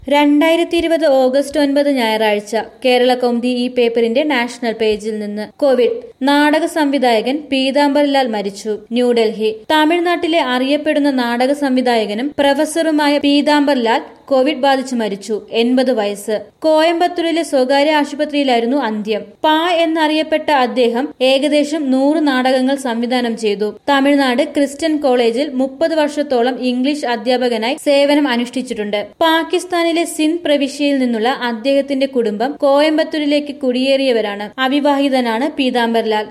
രണ്ടായിരത്തി ഇരുപത് ഓഗസ്റ്റ് ഒൻപത് ഞായറാഴ്ച കേരള കൗമുദി ഈ പേപ്പറിന്റെ നാഷണൽ പേജിൽ നിന്ന് കോവിഡ് നാടക സംവിധായകൻ പീതാംബർലാൽ മരിച്ചു ന്യൂഡൽഹി തമിഴ്നാട്ടിലെ അറിയപ്പെടുന്ന നാടക സംവിധായകനും പ്രൊഫസറുമായ പീതാംബർലാൽ കോവിഡ് ബാധിച്ച് മരിച്ചു എൺപത് വയസ്സ് കോയമ്പത്തൂരിലെ സ്വകാര്യ ആശുപത്രിയിലായിരുന്നു അന്ത്യം പാ എന്നറിയപ്പെട്ട അദ്ദേഹം ഏകദേശം നൂറ് നാടകങ്ങൾ സംവിധാനം ചെയ്തു തമിഴ്നാട് ക്രിസ്ത്യൻ കോളേജിൽ മുപ്പത് വർഷത്തോളം ഇംഗ്ലീഷ് അധ്യാപകനായി സേവനം അനുഷ്ഠിച്ചിട്ടുണ്ട് പാകിസ്ഥാനിലെ സിന്ധ് പ്രവിശ്യയിൽ നിന്നുള്ള അദ്ദേഹത്തിന്റെ കുടുംബം കോയമ്പത്തൂരിലേക്ക് കുടിയേറിയവരാണ് അവിവാഹിതനാണ് പീതാംബർലാൽ